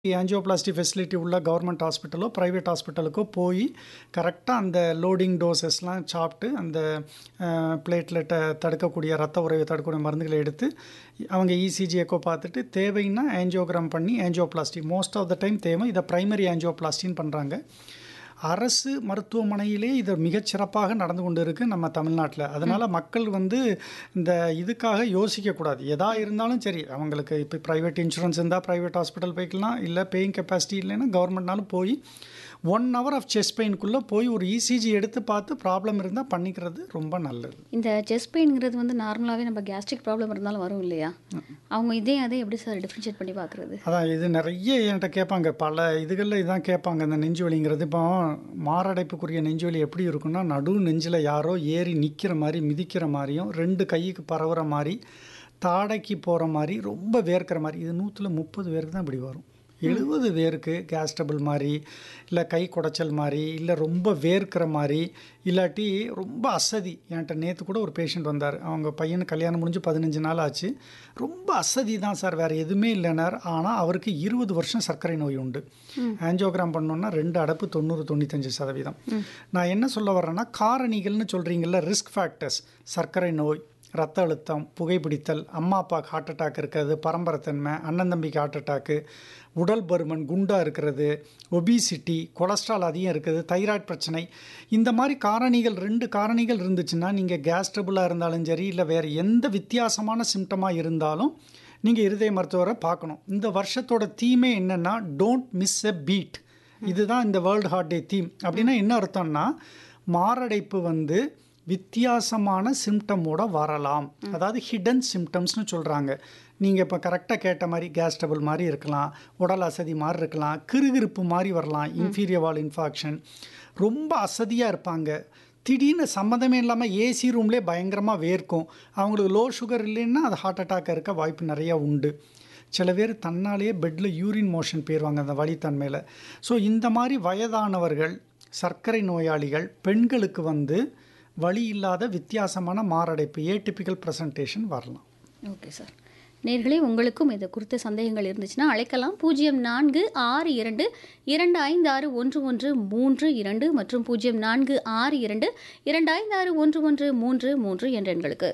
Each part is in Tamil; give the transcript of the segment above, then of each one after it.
ஆஞ்சியோபிளாஸ்டி ஃபெசிலிட்டி உள்ள கவர்மெண்ட் ஹாஸ்பிட்டலோ ப்ரைவேட் ஹாஸ்பிட்டலுக்கோ போய் கரெக்டாக அந்த லோடிங் டோசஸ்லாம் சாப்பிட்டு அந்த பிளேட்லெட்டை தடுக்கக்கூடிய ரத்த உறவை தடுக்கக்கூடிய மருந்துகளை எடுத்து அவங்க இசிஜி எக்கோ பார்த்துட்டு தேவைன்னா ஆஞ்சியோகிராம் பண்ணி angioplasty most of the time தேவை இதை ப்ரைமரி ஆஞ்சியோபிளாஸ்டின்னு பண்ணுறாங்க அரசு மருத்துவமனையிலே இது மிகச்சிறப்பாக நடந்து கொண்டு இருக்கு நம்ம தமிழ்நாட்டில் அதனால் மக்கள் வந்து இந்த இதுக்காக யோசிக்கக்கூடாது எதா இருந்தாலும் சரி அவங்களுக்கு இப்போ ப்ரைவேட் இன்சூரன்ஸ் இருந்தால் ப்ரைவேட் ஹாஸ்பிட்டல் போய்க்கலாம் இல்லை பேயிங் கெப்பாசிட்டி இல்லைன்னா கவர்மெண்ட்னாலும் போய் ஒன் ஹவர் ஆஃப் செஸ்ட் பெயின்குள்ளே போய் ஒரு இசிஜி எடுத்து பார்த்து ப்ராப்ளம் இருந்தால் பண்ணிக்கிறது ரொம்ப நல்லது இந்த செஸ்ட் பெயின்ங்கிறது வந்து நார்மலாகவே நம்ம கேஸ்ட்ரிக் ப்ராப்ளம் இருந்தாலும் வரும் இல்லையா அவங்க இதே அதே எப்படி சார் டிஃப்ரென்ஷியேட் பண்ணி பார்க்குறது அதான் இது நிறைய என்கிட்ட கேட்பாங்க பல இதுகளில் இதான் கேட்பாங்க இந்த நெஞ்சு வலிங்கிறது இப்போ மாரடைப்புக்குரிய நெஞ்சு வலி எப்படி இருக்குன்னா நடு நெஞ்சில் யாரோ ஏறி நிற்கிற மாதிரி மிதிக்கிற மாதிரியும் ரெண்டு கைக்கு பரவுற மாதிரி தாடைக்கு போகிற மாதிரி ரொம்ப வேர்க்கிற மாதிரி இது நூற்றில் முப்பது பேருக்கு தான் இப்படி வரும் எழுபது பேருக்கு கேஸ் டபுள் மாதிரி இல்லை கை குடைச்சல் மாதிரி இல்லை ரொம்ப வேர்க்கிற மாதிரி இல்லாட்டி ரொம்ப அசதி என்கிட்ட நேற்று கூட ஒரு பேஷண்ட் வந்தார் அவங்க பையனுக்கு கல்யாணம் முடிஞ்சு பதினஞ்சு நாள் ஆச்சு ரொம்ப அசதி தான் சார் வேறு எதுவுமே இல்லைனார் ஆனால் அவருக்கு இருபது வருஷம் சர்க்கரை நோய் உண்டு ஆஞ்சியோகிராம் பண்ணோன்னா ரெண்டு அடப்பு தொண்ணூறு தொண்ணூத்தஞ்சு சதவீதம் நான் என்ன சொல்ல வரேன்னா காரணிகள்னு சொல்கிறீங்கல்ல ரிஸ்க் ஃபேக்டர்ஸ் சர்க்கரை நோய் ரத்த அழுத்தம் புகைப்பிடித்தல் அம்மா அப்பாவுக்கு ஹார்ட் அட்டாக் இருக்கிறது பரம்பரைத்தன்மை அண்ணன் தம்பிக்கு ஹார்ட் அட்டாக்கு உடல் பருமன் குண்டாக இருக்கிறது ஒபிசிட்டி கொலஸ்ட்ரால் அதிகம் இருக்குது தைராய்டு பிரச்சனை இந்த மாதிரி காரணிகள் ரெண்டு காரணிகள் இருந்துச்சுன்னா நீங்கள் கேஸ் ட்ரபுளாக இருந்தாலும் சரி இல்லை வேறு எந்த வித்தியாசமான சிம்டமாக இருந்தாலும் நீங்கள் இருதய மருத்துவரை பார்க்கணும் இந்த வருஷத்தோட தீமே என்னென்னா டோன்ட் மிஸ் எ பீட் இதுதான் இந்த வேர்ல்டு ஹார்ட் டே தீம் அப்படின்னா என்ன அர்த்தம்னா மாரடைப்பு வந்து வித்தியாசமான சிம்டமோட வரலாம் அதாவது ஹிடன் சிம்டம்ஸ்னு சொல்கிறாங்க நீங்கள் இப்போ கரெக்டாக கேட்ட மாதிரி கேஸ் டபுள் மாதிரி இருக்கலாம் உடல் அசதி மாதிரி இருக்கலாம் கிருகிருப்பு மாதிரி வரலாம் இன்ஃபீரியர் வால் இன்ஃபாக்ஷன் ரொம்ப அசதியாக இருப்பாங்க திடீர்னு சம்மந்தமே இல்லாமல் ஏசி ரூம்லேயே பயங்கரமாக வேர்க்கும் அவங்களுக்கு லோ சுகர் இல்லைன்னா அது ஹார்ட் அட்டாக் இருக்க வாய்ப்பு நிறையா உண்டு சில பேர் தன்னாலேயே பெட்டில் யூரின் மோஷன் போயிடுவாங்க அந்த வலித்தன்மையில் ஸோ இந்த மாதிரி வயதானவர்கள் சர்க்கரை நோயாளிகள் பெண்களுக்கு வந்து வழி இல்லாத வித்தியாசமான மாரடைப்பு ஏடிபிக்கல் ப்ரெசன்டேஷன் வரலாம் ஓகே சார் நேர்களே உங்களுக்கும் இது குறித்த சந்தேகங்கள் இருந்துச்சுன்னா அழைக்கலாம் பூஜ்ஜியம் நான்கு ஆறு இரண்டு இரண்டு ஐந்து ஆறு ஒன்று ஒன்று மூன்று இரண்டு மற்றும் பூஜ்ஜியம் நான்கு ஆறு இரண்டு இரண்டு ஐந்து ஆறு ஒன்று ஒன்று மூன்று மூன்று என்ற எண்களுக்கு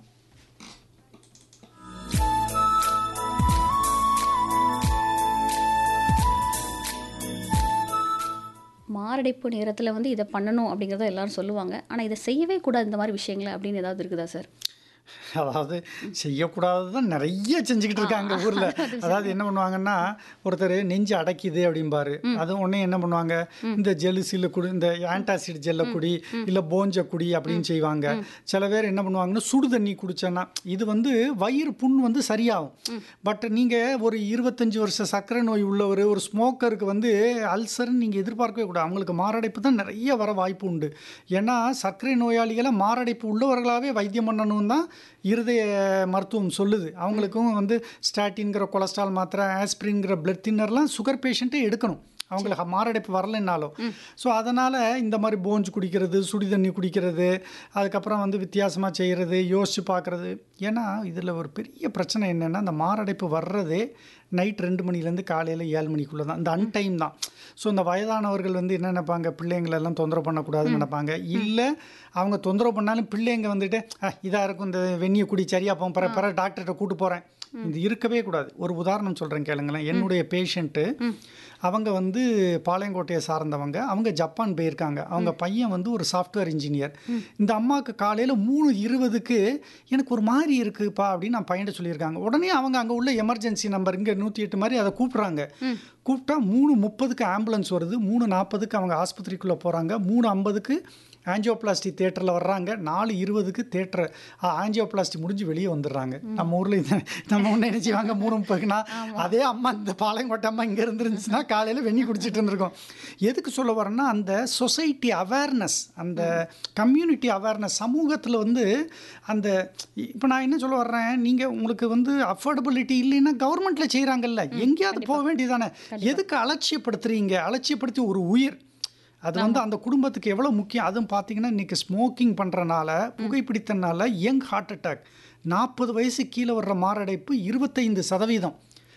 மாரடைப்பு நேரத்தில் வந்து இதை பண்ணணும் அப்படிங்கிறத எல்லாரும் சொல்லுவாங்க ஆனால் இதை செய்யவே கூடாது இந்த மாதிரி விஷயங்களை அப்படின்னு ஏதாவது இருக்குதா சார் அதாவது செய்யக்கூடாது தான் நிறைய செஞ்சுக்கிட்டு இருக்காங்க ஊரில் அதாவது என்ன பண்ணுவாங்கன்னா ஒருத்தர் நெஞ்சு அடைக்குது அப்படிம்பாரு அது உடனே என்ன பண்ணுவாங்க இந்த ஜெலுசில் குடி இந்த ஆன்டாசிட் ஜெல்லை குடி இல்லை போஞ்ச குடி அப்படின்னு செய்வாங்க சில பேர் என்ன பண்ணுவாங்கன்னா சுடு தண்ணி குடிச்சேன்னா இது வந்து வயிறு புண் வந்து சரியாகும் பட் நீங்கள் ஒரு இருபத்தஞ்சி வருஷம் சர்க்கரை நோய் உள்ளவர் ஒரு ஸ்மோக்கருக்கு வந்து அல்சர்னு நீங்கள் எதிர்பார்க்கவே கூடாது அவங்களுக்கு மாரடைப்பு தான் நிறைய வர வாய்ப்பு உண்டு ஏன்னா சர்க்கரை நோயாளிகளை மாரடைப்பு உள்ளவர்களாகவே வைத்தியம் பண்ணணும் தான் இருதய மருத்துவம் சொல்லுது அவங்களுக்கும் வந்து ஸ்டாட்டின்கிற கொலஸ்ட்ரால் மாத்திரை ஆஸ்பிரின்கிற பிளட் தின்னர்லாம் சுகர் பேஷண்ட்டே எடுக்கணும் அவங்களுக்கு மாரடைப்பு வரலைன்னாலும் ஸோ அதனால் இந்த மாதிரி போஞ்சு குடிக்கிறது சுடி தண்ணி குடிக்கிறது அதுக்கப்புறம் வந்து வித்தியாசமாக செய்கிறது யோசித்து பார்க்குறது ஏன்னா இதில் ஒரு பெரிய பிரச்சனை என்னென்னா இந்த மாரடைப்பு வர்றதே நைட் ரெண்டு மணிலேருந்து காலையில் ஏழு மணிக்குள்ளே தான் இந்த அன்டைம் தான் ஸோ இந்த வயதானவர்கள் வந்து என்ன நினைப்பாங்க பிள்ளைங்களெல்லாம் தொந்தரவு பண்ணக்கூடாதுன்னு நினைப்பாங்க இல்லை அவங்க தொந்தரவு பண்ணாலும் பிள்ளைங்க வந்துட்டு இதாக இருக்கும் இந்த வெந்நியை குடி சரியாக போகும் பிற பிற டாக்டர்கிட்ட கூட்டு போகிறேன் இது இருக்கவே கூடாது ஒரு உதாரணம் சொல்கிறேன் கேளுங்களேன் என்னுடைய பேஷண்ட்டு அவங்க வந்து பாளையங்கோட்டையை சார்ந்தவங்க அவங்க ஜப்பான் போயிருக்காங்க அவங்க பையன் வந்து ஒரு சாஃப்ட்வேர் இன்ஜினியர் இந்த அம்மாவுக்கு காலையில் மூணு இருபதுக்கு எனக்கு ஒரு மாதிரி இருக்குப்பா அப்படின்னு நான் பையன்ட்ட சொல்லியிருக்காங்க உடனே அவங்க அங்கே உள்ள எமர்ஜென்சி நம்பர் இங்கே நூற்றி எட்டு மாதிரி அதை கூப்பிட்றாங்க கூப்பிட்டா மூணு முப்பதுக்கு ஆம்புலன்ஸ் வருது மூணு நாற்பதுக்கு அவங்க ஆஸ்பத்திரிக்குள்ளே போகிறாங்க மூணு ஐம்பதுக்கு ஆஞ்சியோபிளாஸ்டி தேட்டரில் வர்றாங்க நாலு இருபதுக்கு தேட்டர் ஆஞ்சியோபிளாஸ்டி முடிஞ்சு வெளியே வந்துடுறாங்க நம்ம ஊரில் இது நம்ம ஒன்று என்ன செய்வாங்க மூணு முப்பதுக்குன்னா அதே அம்மா இந்த பாளையங்கோட்டை அம்மா இங்கே இருந்துருந்துச்சுன்னா காலையில் வெண்ணி குடிச்சிட்டு இருந்திருக்கோம் எதுக்கு சொல்ல வரேன்னா அந்த சொசைட்டி அவேர்னஸ் அந்த கம்யூனிட்டி அவேர்னஸ் சமூகத்தில் வந்து அந்த இப்போ நான் என்ன சொல்ல வர்றேன் நீங்கள் உங்களுக்கு வந்து அஃபோர்டபிலிட்டி இல்லைன்னா கவர்மெண்ட்டில் செய்கிறாங்கல்ல எங்கேயாவது போக வேண்டியதானே எதுக்கு அலட்சியப்படுத்துறீங்க அலட்சியப்படுத்தி ஒரு உயிர் அது வந்து அந்த குடும்பத்துக்கு எவ்வளோ முக்கியம் அதுவும் பார்த்தீங்கன்னா இன்றைக்கி ஸ்மோக்கிங் பண்ணுறனால புகைப்பிடித்தனால யங் ஹார்ட் அட்டாக் நாற்பது வயசு கீழே வர்ற மாரடைப்பு இருபத்தைந்து சதவீதம்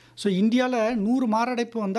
ஸோ இந்தியாவில் நூறு மாரடைப்பு வந்தால்